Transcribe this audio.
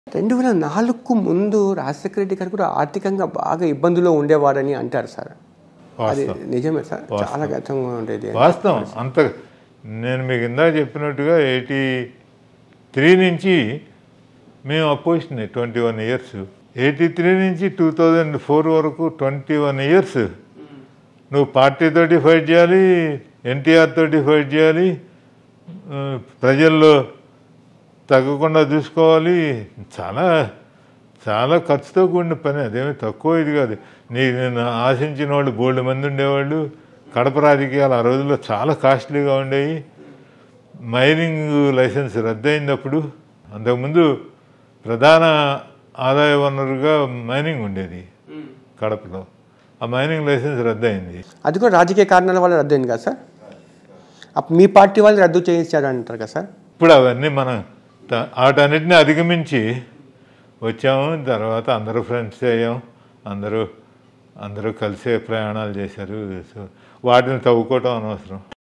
రెండు వేల నాలుగుకు ముందు రాజశేఖర రెడ్డి గారు కూడా ఆర్థికంగా బాగా ఇబ్బందుల్లో ఉండేవాడని అంటారు సార్ అది వాస్తవం నిజమే సార్ చాలా గతంగా ఉండేది వాస్తవం అంత నేను మీకు ఇందాక చెప్పినట్టుగా ఎయిటీ త్రీ నుంచి మేము opposition twenty one years eighty three నుంచి టూ థౌజండ్ ఫోర్ వరకు ట్వంటీ వన్ ఇయర్స్ నువ్వు పార్టీతోటి ఫైట్ చేయాలి ఎన్టీఆర్ తోటి ఫైట్ చేయాలి ఆ, ప్రజల్లో తగ్గకుండా చూసుకోవాలి చాలా చాలా ఖర్చుతో కూడిన పని అదేమి తక్కువ ఇది కాదు నీ నేను ఆశించిన వాళ్ళు బోల్డ్ మంది ఉండేవాళ్ళు కడప రాజకీయాలు ఆ రోజుల్లో చాలా కాస్ట్లీగా ఉండేవి మైనింగ్ లైసెన్స్ రద్దయినప్పుడు అంతకుముందు ప్రధాన ఆదాయ వనరుగా మైనింగ్ ఉండేది కడపలో ఆ మైనింగ్ లైసెన్స్ రద్దయింది అది కూడా రాజకీయ కారణాల వల్ల రద్దు అయింది కదా సార్ అప్పుడు మీ పార్టీ వాళ్ళు రద్దు చేయించారు అంటారు కదా సార్ ఇప్పుడు అవన్నీ మనం త- వాటన్నిటిని అధిగమించి వచ్చాము తర్వాత అందరూ ఫ్రెండ్స్ అయ్యాం అందరూ అందరూ కలిసే ప్రయాణాలు చేశారు సో వాటిని తవ్వుకోవటం అనవసరం